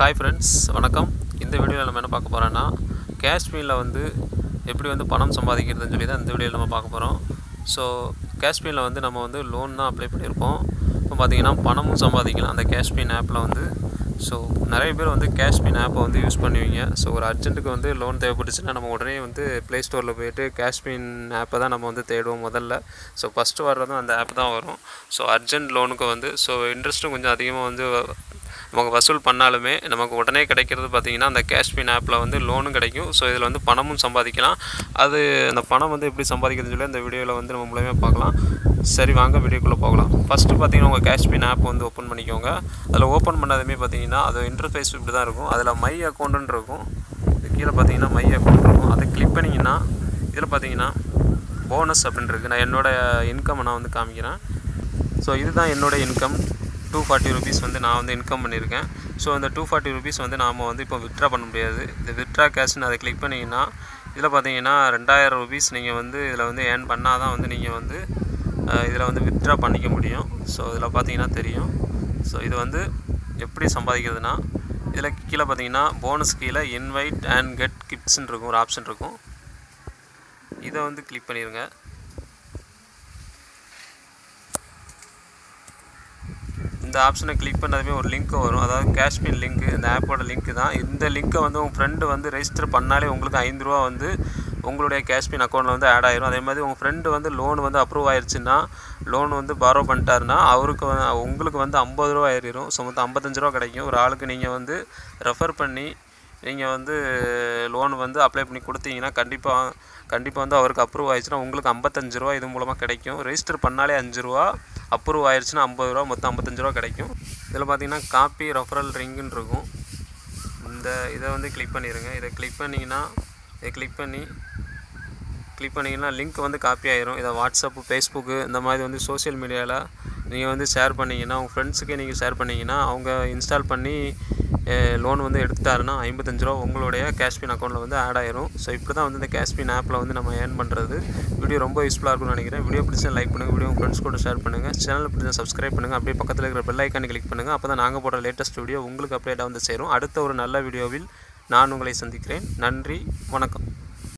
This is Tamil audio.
ஹாய் ஃப்ரெண்ட்ஸ் வணக்கம் இந்த வீடியோவில் நம்ம என்ன பார்க்க போகிறோன்னா காஷ்மீரில் வந்து எப்படி வந்து பணம் சம்பாதிக்கிறதுன்னு சொல்லி தான் இந்த வீடியோவில் நம்ம பார்க்க போகிறோம் ஸோ காஷ்மீரில் வந்து நம்ம வந்து லோன் தான் அப்ளை பண்ணியிருப்போம் இப்போ பார்த்தீங்கன்னா பணமும் சம்பாதிக்கலாம் அந்த காஷ்மீர் ஆப்பில் வந்து ஸோ நிறைய பேர் வந்து காஷ்மீர் ஆப்பை வந்து யூஸ் பண்ணுவீங்க ஸோ ஒரு அர்ஜென்ட்டுக்கு வந்து லோன் தேவைப்பட்டுச்சுன்னா நம்ம உடனே வந்து ப்ளே ஸ்டோரில் போயிட்டு காஷ்மீர் ஆப்பை தான் நம்ம வந்து தேடுவோம் முதல்ல ஸோ ஃபஸ்ட்டு வர்றதும் அந்த ஆப் தான் வரும் ஸோ அர்ஜென்ட் லோனுக்கு வந்து ஸோ இன்ட்ரெஸ்ட்டும் கொஞ்சம் அதிகமாக வந்து நமக்கு வசூல் பண்ணாலுமே நமக்கு உடனே கிடைக்கிறது பார்த்திங்கன்னா அந்த காஷ்மீர் ஆப்பில் வந்து லோனும் கிடைக்கும் ஸோ இதில் வந்து பணமும் சம்பாதிக்கலாம் அது அந்த பணம் வந்து எப்படி சம்பாதிக்கிறதுன்னு சொல்லி அந்த வீடியோவில் வந்து நம்ம மூலயமா பார்க்கலாம் சரி வாங்க வீடியோக்குள்ளே போகலாம் ஃபஸ்ட்டு பார்த்தீங்கன்னா உங்கள் காஷ்மீர் ஆப் வந்து ஓப்பன் பண்ணிக்கோங்க அதில் ஓப்பன் பண்ணதுமே பார்த்தீங்கன்னா அது இன்டர்ஃபேஸ் இப்படி தான் இருக்கும் அதில் மை அக்கௌண்ட்டுன்னு இருக்கும் இது கீழே பார்த்தீங்கன்னா மை அக்கௌண்ட் இருக்கும் அதை கிளிக் பண்ணிங்கன்னா இதில் பார்த்தீங்கன்னா போனஸ் அப்படின்னு இருக்குது நான் என்னோடய இன்கம் நான் வந்து காமிக்கிறேன் ஸோ இதுதான் என்னோட இன்கம் டூ ஃபார்ட்டி ருபீஸ் வந்து நான் வந்து இன்கம் பண்ணியிருக்கேன் ஸோ அந்த டூ ஃபார்ட்டி ருபீஸ் வந்து நாம் வந்து இப்போ வித்ட்ரா பண்ண முடியாது இந்த வித்ட்ரா கேஷ்னு அதை கிளிக் பண்ணிங்கன்னா இதில் பார்த்தீங்கன்னா ரெண்டாயிரம் ருபீஸ் நீங்கள் வந்து இதில் வந்து ஏர்ன் பண்ணால் தான் வந்து நீங்கள் வந்து இதில் வந்து வித்ட்ரா பண்ணிக்க முடியும் ஸோ இதில் பார்த்தீங்கன்னா தெரியும் ஸோ இது வந்து எப்படி சம்பாதிக்கிறதுனா இதில் கீழே பார்த்தீங்கன்னா போனஸ் கீழே இன்வைட் அண்ட் கெட் கிப்ஸ்ன்னு இருக்கும் ஒரு ஆப்ஷன் இருக்கும் இதை வந்து கிளிக் பண்ணிடுங்க இந்த ஆப்ஷனை கிளிக் பண்ணதுமே ஒரு லிங்க் வரும் அதாவது காஷ்மீர் லிங்க் இந்த ஆப்போட லிங்க் தான் இந்த லிங்க்கை வந்து உங்கள் ஃப்ரெண்டு வந்து ரெஜிஸ்டர் பண்ணாலே உங்களுக்கு ஐந்து ரூபா வந்து உங்களுடைய காஷ்மீர் அக்கௌண்ட்டில் வந்து ஆட் ஆயிரும் அதே மாதிரி உங்கள் ஃப்ரெண்டு வந்து லோன் வந்து அப்ரூவ் ஆயிடுச்சுன்னா லோன் வந்து பாரோ பண்ணிட்டாருன்னா அவருக்கு வந்து உங்களுக்கு வந்து ஐம்பது ரூபா ஏறிடும் ஸோ மொத்தம் ஐம்பத்தஞ்சு ரூபா கிடைக்கும் ஒரு ஆளுக்கு நீங்கள் வந்து ரெஃபர் பண்ணி நீங்கள் வந்து லோன் வந்து அப்ளை பண்ணி கொடுத்தீங்கன்னா கண்டிப்பாக கண்டிப்பாக வந்து அவருக்கு அப்ரூவ் ஆயிடுச்சுன்னா உங்களுக்கு ஐம்பத்தஞ்சு ரூபா இது மூலமாக கிடைக்கும் ரெஜிஸ்டர் பண்ணாலே அஞ்சு ரூபா அப்ரூவ் ஆயிடுச்சுன்னா ஐம்பது ரூபா மொத்தம் ஐம்பத்தஞ்சு ரூபா கிடைக்கும் இதில் பார்த்தீங்கன்னா காப்பி ரெஃபரல் ரிங்குன்னு இருக்கும் இந்த இதை வந்து கிளிக் பண்ணிடுங்க இதை கிளிக் பண்ணிங்கன்னா இதை கிளிக் பண்ணி கிளிக் பண்ணிங்கன்னா லிங்க் வந்து காப்பி ஆயிரும் இதை வாட்ஸ்அப்பு ஃபேஸ்புக்கு இந்த மாதிரி வந்து சோஷியல் மீடியாவில் நீங்கள் வந்து ஷேர் பண்ணிங்கன்னா உங்கள் ஃப்ரெண்ட்ஸுக்கே நீங்கள் ஷேர் பண்ணிங்கன்னா அவங்க இன்ஸ்டால் பண்ணி லோன் வந்து எடுத்துட்டாருன்னா ஐம்பத்தஞ்சு ரூபா உங்களுடைய கேஷ்பின் அக்கௌண்ட்டில் வந்து ஆட் ஆயிரும் ஸோ இப்படி தான் வந்து இந்த கேஷ்பின் ஆப்பில் வந்து நம்ம ஏர்ன் பண்ணுறது வீடியோ ரொம்ப யூஸ்ஃபுல்லாக இருக்கும்னு நினைக்கிறேன் வீடியோ பிடிச்சா லைக் பண்ணுங்கள் வீடியோ உங்கள் ஃப்ரெண்ட்ஸ் கூட ஷேர் பண்ணுங்கள் சேனல் பிடிச்சா சப்ஸ்கிரைப் பண்ணுங்கள் அப்படியே பக்கத்தில் இருக்கிற பெல் ஐக்கானை கிளிக் பண்ணுங்கள் அப்போ தான் நாங்கள் போடுற லேட்டஸ்ட் வீடியோ உங்களுக்கு அப்டேட்டாக வந்து சேரும் அடுத்த ஒரு நல்ல வீடியோவில் நான் உங்களை சந்திக்கிறேன் நன்றி வணக்கம்